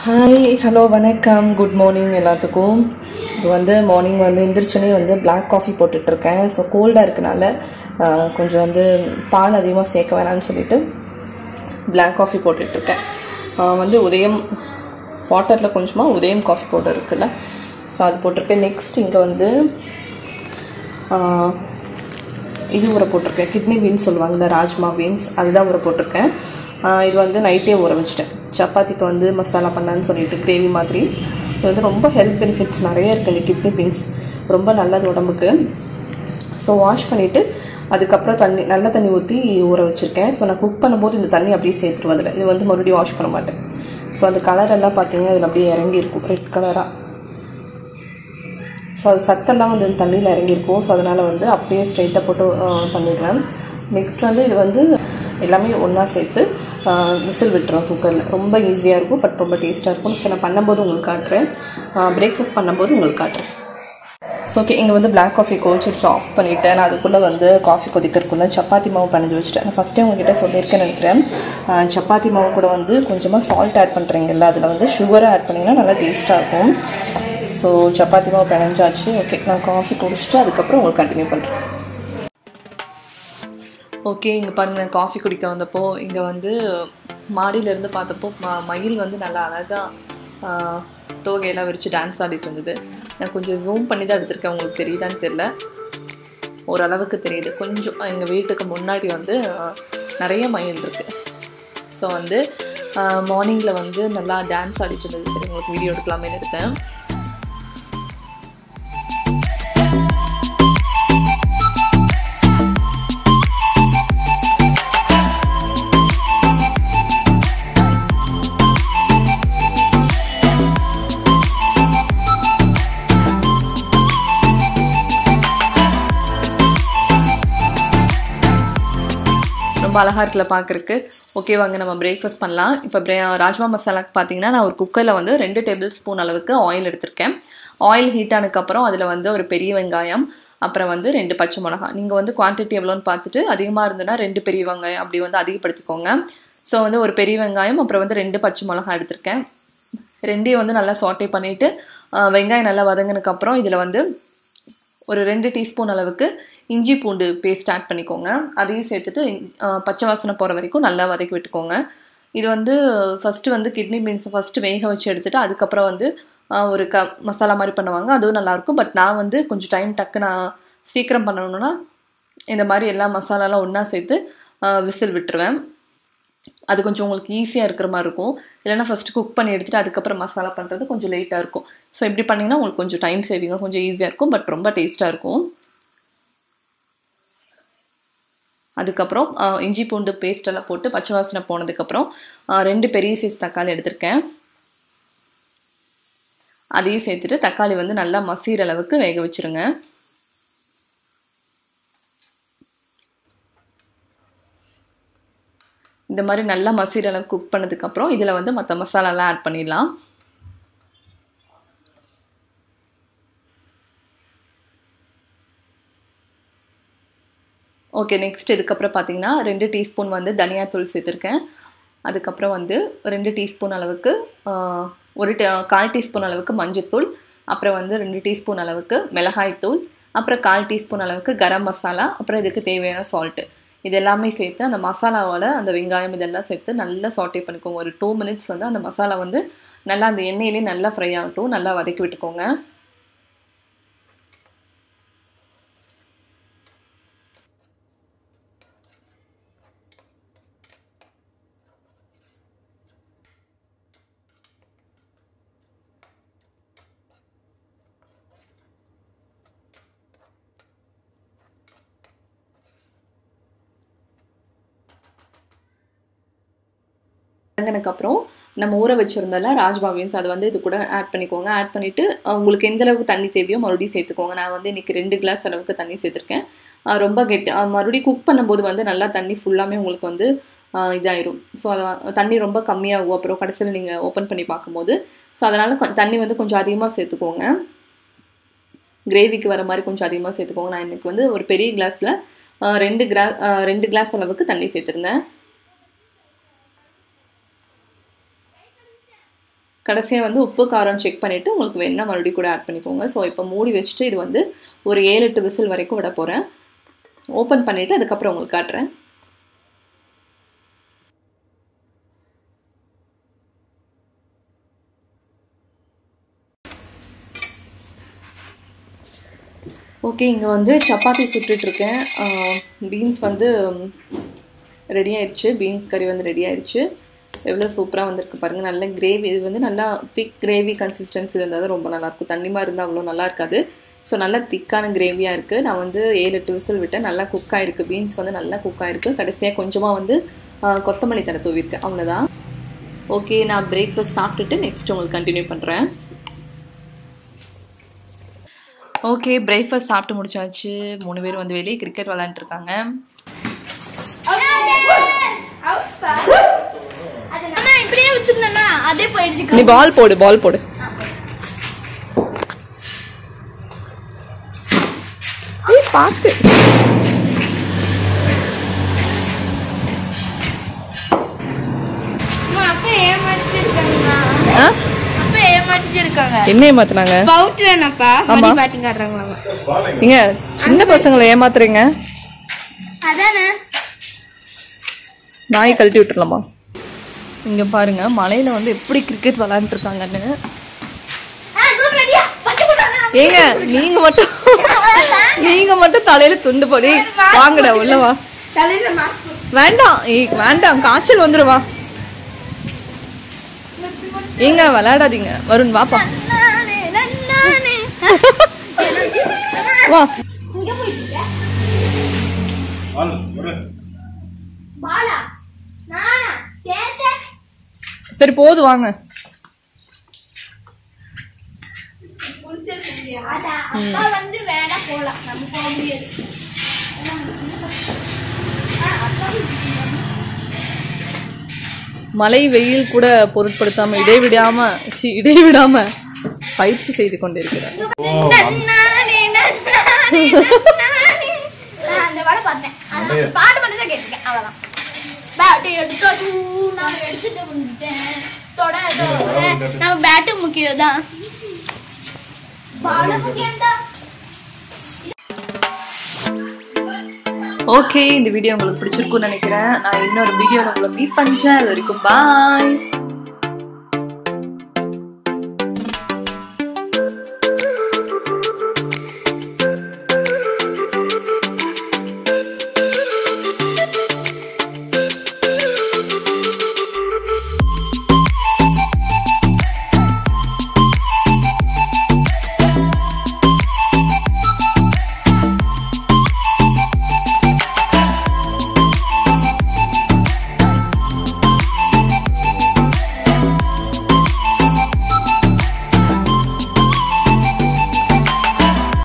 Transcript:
Hi hello வணக்கம் good morning எல்லாத்துக்கும் இது வந்து மார்னிங் வந்து எந்திரிச்சோன்னே வந்து பிளாக் காஃபி போட்டுட்ருக்கேன் ஸோ கோல்டாக இருக்கனால ஆஹ், கொஞ்சம் வந்து பால் அதிகமாக சேர்க்க வேணாம்னு சொல்லிட்டு பிளாக் காஃபி போட்டுட்ருக்கேன் ஆஹ், வந்து உதயம் வாட்டரில் கொஞ்சமாக உதயம் காஃபி பவுடர் இருக்குல்ல ஸோ அது போட்டிருக்கேன் நெக்ஸ்ட் இங்கே வந்து ஆஹ், இது ஊற போட்டிருக்கேன் கிட்னி பீன்ஸ் சொல்லுவாங்கல்ல ராஜ்மா பீன்ஸ் அதுதான் ஊற போட்டிருக்கேன் ஆஹ் இது வந்து நைட்டே ஊற வச்சிட்டேன் சப்பாத்திக்கு வந்து மசாலா பண்ணலான்னு சொல்லிட்டு கிரேவி மாதிரி இது வந்து ரொம்ப ஹெல்த் பெனிஃபிட்ஸ் நிறைய இருக்குது இந்த கிட்னி பீன்ஸ் ரொம்ப நல்லது உடம்புக்கு ஸோ வாஷ் பண்ணிவிட்டு அதுக்கப்புறம் தண்ணி நல்ல தண்ணி ஊற்றி ஊற வச்சுருக்கேன் ஸோ நான் குக் பண்ணும்போது இந்த தண்ணி அப்படியே சேர்த்துருவேன் அதில் இது வந்து மறுபடியும் வாஷ் பண்ண மாட்டேன் ஸோ அந்த கலர் எல்லாம் பார்த்தீங்கன்னா அதில் அப்படியே இறங்கி இருக்கும் ரெட் கலராக ஸோ அது சத்தெல்லாம் வந்து இந்த தண்ணியில் இறங்கியிருக்கும் ஸோ அதனால் வந்து அப்படியே ஸ்ட்ரைட்டாக போட்டு ஆஹ், பண்ணிடுவேன் நெக்ஸ்ட் வந்து இது வந்து எல்லாமே ஒன்றா சேர்த்து விசில் விட்டுருவேன் குக்கரில் ரொம்ப ஈஸியாக இருக்கும் பட் ரொம்ப டேஸ்ட்டாக இருக்கும் ஸோ நான் பண்ணும்போது உங்களுக்கு காட்டுறேன் பிரேக்ஃபாஸ்ட் பண்ணும்போது உங்களுக்கு காட்டுறேன் ஸோ ஓகே இங்கே வந்து பிளாக் காஃபி கோச்சிட்டு ஆஃப் பண்ணிவிட்டேன் நான் அதுக்குள்ளே வந்து காஃபி கொதிக்கிறதுக்குள்ளே சப்பாத்தி மாவு பிணைஞ்சு வச்சுட்டேன் நான் ஃபஸ்ட்டே உங்ககிட்ட சொல்லியிருக்கேன்னு நினைக்கிறேன் ஆஹ், சப்பாத்தி மாவு கூட வந்து கொஞ்சமாக சால்ட் ஆட் பண்ணுறீங்கல்ல அதில் வந்து சுகரை ஆட் பண்ணிங்கன்னா நல்லா டேஸ்ட்டாக இருக்கும் ஸோ சப்பாத்தி மாவு பிணைஞ்சாச்சு ஓகே நான் காஃபி குடிச்சிட்டு அதுக்கப்புறம் உங்களுக்கு கண்டினியூ பண்ணுறேன் ஓகே இங்கே பாருங்கள் காஃபி குடிக்க வந்தப்போ இங்கே வந்து மாடியிலேருந்து பார்த்தப்போ ம மயில் வந்து நல்லா அழகாக தோகையெல்லாம் விரித்து டான்ஸ் ஆடிட்டு இருந்தது நான் கொஞ்சம் ஜூம் பண்ணி தான் எடுத்திருக்கேன் உங்களுக்கு தெரியுதான்னு தெரில ஓரளவுக்கு தெரியுது கொஞ்சம் எங்கள் வீட்டுக்கு முன்னாடி வந்து ஆஹ், நிறைய மயில் இருக்குது ஸோ வந்து மார்னிங்கில் வந்து நல்லா டான்ஸ் ஆடிட்டு இருந்தது சரி உங்களுக்கு வீடியோ எடுக்கலாமேன்னு எடுத்தேன் ரொம்ப அழகாக இருக்குல்ல பார்க்குறக்கு ஓகே வாங்க நம்ம பிரேக்ஃபாஸ்ட் பண்ணலாம் இப்போ பிரே ராஜ்மா மசாலாக்கு பார்த்தீங்கன்னா நான் ஒரு குக்கரில் வந்து ரெண்டு டேபிள் ஸ்பூன் அளவுக்கு ஆயில் எடுத்திருக்கேன் ஆயில் ஹீட் ஆனதுக்கப்புறம் அதில் வந்து ஒரு பெரிய வெங்காயம் அப்புறம் வந்து ரெண்டு பச்சை மிளகா நீங்கள் வந்து குவான்டிட்டி எவ்வளோன்னு பார்த்துட்டு அதிகமாக இருந்ததுன்னா ரெண்டு பெரிய வெங்காயம் அப்படி வந்து அதிகப்படுத்திக்கோங்க ஸோ வந்து ஒரு பெரிய வெங்காயம் அப்புறம் வந்து ரெண்டு பச்சை மிளகா எடுத்திருக்கேன் ரெண்டையும் வந்து நல்லா சாட்டே பண்ணிவிட்டு வெங்காயம் நல்லா வதங்கினதுக்கப்புறம் இதில் வந்து ஒரு ரெண்டு டீஸ்பூன் அளவுக்கு இஞ்சி பூண்டு பேஸ்ட் ஆட் பண்ணிக்கோங்க அதையும் சேர்த்துட்டு அஹ், பச்சை வாசனை போகிற வரைக்கும் நல்லா வதக்கி விட்டுக்கோங்க இது வந்து ஃபஸ்ட்டு வந்து கிட்னி பீன்ஸை ஃபஸ்ட்டு வேக வச்சு எடுத்துட்டு அதுக்கப்புறம் வந்து அஹ், ஒரு க மசாலா மாதிரி பண்ணுவாங்க அதுவும் நல்லாயிருக்கும் பட் நான் வந்து கொஞ்சம் டைம் டக்கு நான் சீக்கிரம் பண்ணணும்னா இந்த மாதிரி எல்லா மசாலாலாம் ஒன்றா சேர்த்து விசில் விட்டுருவேன் அது கொஞ்சம் உங்களுக்கு ஈஸியாக இருக்கிற மாதிரி இருக்கும் இல்லைன்னா ஃபஸ்ட்டு குக் பண்ணி எடுத்துகிட்டு அதுக்கப்புறம் மசாலா பண்ணுறது கொஞ்சம் லேட்டாக இருக்கும் ஸோ இப்படி பண்ணிங்கன்னா உங்களுக்கு கொஞ்சம் டைம் சேவிங்காக கொஞ்சம் ஈஸியாக இருக்கும் பட் ரொம்ப டேஸ்ட்டாக இருக்கும் அதுக்கப்புறம் ஆஹ், இஞ்சி பூண்டு பேஸ்ட் எல்லாம் போட்டு பச்சை வாசனை போனதுக்கப்புறம் ஆஹ், ரெண்டு பெரிய சைஸ் தக்காளி எடுத்திருக்கேன் அதையும் சேர்த்துட்டு தக்காளி வந்து நல்லா மசீர அளவுக்கு வேக வச்சிருங்க இந்த மாதிரி நல்லா மசீர அளவுக்கு குக் பண்ணதுக்கப்புறம் இதில் வந்து மற்ற மசாலாலாம் ஆட் பண்ணிடலாம் ஓகே நெக்ஸ்ட் இதுக்கப்புறம் பார்த்தீங்கன்னா ரெண்டு டீஸ்பூன் வந்து தனியாத்தூள் சேர்த்துருக்கேன் அதுக்கப்புறம் வந்து ரெண்டு டீஸ்பூன் அளவுக்கு ஆஹ், ஒரு டீ கால் டீஸ்பூன் அளவுக்கு மஞ்சத்தூள் அப்புறம் வந்து ரெண்டு டீஸ்பூன் அளவுக்கு மிளகாய்த்தூள் அப்புறம் கால் டீஸ்பூன் அளவுக்கு கரம் மசாலா அப்புறம் இதுக்கு தேவையான சால்ட்டு இது எல்லாமே சேர்த்து அந்த மசாலாவோட அந்த வெங்காயம் இதெல்லாம் சேர்த்து நல்லா சாட்டே பண்ணிக்கோங்க ஒரு டூ மினிட்ஸ் வந்து அந்த மசாலா வந்து நல்லா அந்த எண்ணெயிலே நல்லா ஃப்ரை ஆகட்டும் நல்லா வதக்கி விட்டுக்கோங்க அப்புறம் நம்ம ஊற வச்சுருந்தோம்ல ராஜ்மா பீன்ஸ் அதை வந்து இது கூட ஆட் பண்ணிக்கோங்க ஆட் பண்ணிவிட்டு உங்களுக்கு எந்த அளவுக்கு தண்ணி தேவையோ மறுபடியும் சேர்த்துக்கோங்க நான் வந்து இன்றைக்கி ரெண்டு கிளாஸ் அளவுக்கு தண்ணி சேர்த்துருக்கேன் அஹ் ரொம்ப கெட்டு அஹ் மறுபடியும் குக் பண்ணும்போது வந்து நல்லா தண்ணி ஃபுல்லாமே உங்களுக்கு வந்து அஹ் இதாயிரும் ஸோ அதை தண்ணி ரொம்ப கம்மியாகும் அப்புறம் கடைசியில் நீங்கள் ஓப்பன் பண்ணி பார்க்கும்போது ஸோ அதனால் கொ- தண்ணி வந்து கொஞ்சம் அதிகமாக சேர்த்துக்கோங்க கிரேவிக்கு வர மாதிரி கொஞ்சம் அதிகமாக சேர்த்துக்கோங்க நான் இன்னைக்கு வந்து ஒரு பெரிய கிளாஸில் ரெண்டு கிளா அஹ் ரெண்டு கிளாஸ் அளவுக்கு தண்ணி சேர்த்துருந்தேன் கடைசியாக வந்து உப்பு காரம் செக் பண்ணிவிட்டு உங்களுக்கு வேணால் மறுபடியும் கூட ஆட் பண்ணிக்கோங்க ஸோ இப்போ மூடி வச்சுட்டு இது வந்து ஒரு ஏழு எட்டு விசில் வரைக்கும் விட போகிறேன் ஓப்பன் பண்ணிவிட்டு அதுக்கப்புறம் உங்களுக்கு காட்டுறேன் ஓகே இங்கே வந்து சப்பாத்தி சுட்டுட்ருக்கேன் பீன்ஸ் வந்து ரெடி ஆயிடுச்சு பீன்ஸ் கறி வந்து ரெடி ஆயிடுச்சு எவ்வளோ சூப்பராக வந்திருக்கு பாருங்கள் நல்ல கிரேவி இது வந்து நல்லா திக் கிரேவி கன்சிஸ்டன்சி இருந்தால் தான் ரொம்ப நல்லாயிருக்கும் தண்ணிமா இருந்தால் அவ்வளோ நல்லா இருக்காது ஸோ நல்லா திக்கான கிரேவியாக இருக்குது நான் வந்து ஏழு எட்டு விசில் விட்டேன் நல்லா குக் ஆகிருக்கு பீன்ஸ் வந்து நல்லா குக் ஆகிருக்கு கடைசியாக கொஞ்சமாக வந்து கொத்தமல்லி தடை தூவிருக்கேன் அவ்வளோதான் ஓகே நான் பிரேக்ஃபாஸ்ட் சாப்பிட்டுட்டு நெக்ஸ்ட் உங்களுக்கு கண்டினியூ பண்ணுறேன் ஓகே பிரேக்ஃபாஸ்ட் சாப்பிட்டு முடிச்சாச்சு மூணு பேர் வந்து வெளியே கிரிக்கெட் விளாண்டுருக்காங்க அம்மா இப்படியே வச்சிருந்தேன்னா அதே போயிடுச்சு நீ பால் போடு பால் போடு ஏய், பாத்து அம்மா, அப்பா ஏமாத்திட்டு இருக்காங்களா ஆ? அப்பா ஏமாத்திட்டு இருக்காங்க என்ன ஏமாத்துனாங்க பவுட்ரனப்பா ஆமா. மணி பேட்டிங் ஆடுறாங்களாமா நீங்க சின்ன பசங்களை ஏமாத்துறீங்க அதானே நாய் கழட்டி விட்டுறலாமா இங்க பாருங்க மலையில வந்து எப்படி கிரிக்கெட் விளையாண்டுட்டு இருக்காங்கன்னு ஏங்க நீங்க மட்டும் நீங்க மட்டும் தலையில துண்டு போடி வாங்கடா உள்ள வா தலையில மாஸ்க் வேண்டாம் ஏய், வேண்டாம் காய்ச்சல் வந்துருவா ஏங்க விளையாடாதீங்க வருண் வாப்பா நானே நானே வா பாலா நானா கேட்டேன் சரி போது வாங்க அதான் அப்பா வந்து வேணா போலாம் நம்ம போக முடியாது மழை வெயில் கூட பொருட்படுத்தாம இடைவிடாம சி, இடைவிடாம பயிற்சி செய்து கொண்டிருக்கிறார் நானே நானே நானே நான் அந்த படம் பார்த்தேன் அந்த பாட்டு மட்டும் தான் கேட்டிருக்கேன் அவ்வளவுதான் பேட்டு எடுத்தது நான் எடுத்துட்டு வந்துட்டேன் தொட தொட நம்ம பேட்டு முக்கியம் தான் பால முக்கியம் தான் ஓகே இந்த வீடியோ உங்களுக்கு பிடிச்சிருக்கும்னு நினைக்கிறேன் நான் இன்னொரு வீடியோவில் உங்களை மீட் பண்ணுறேன் அது வரைக்கும் பாய்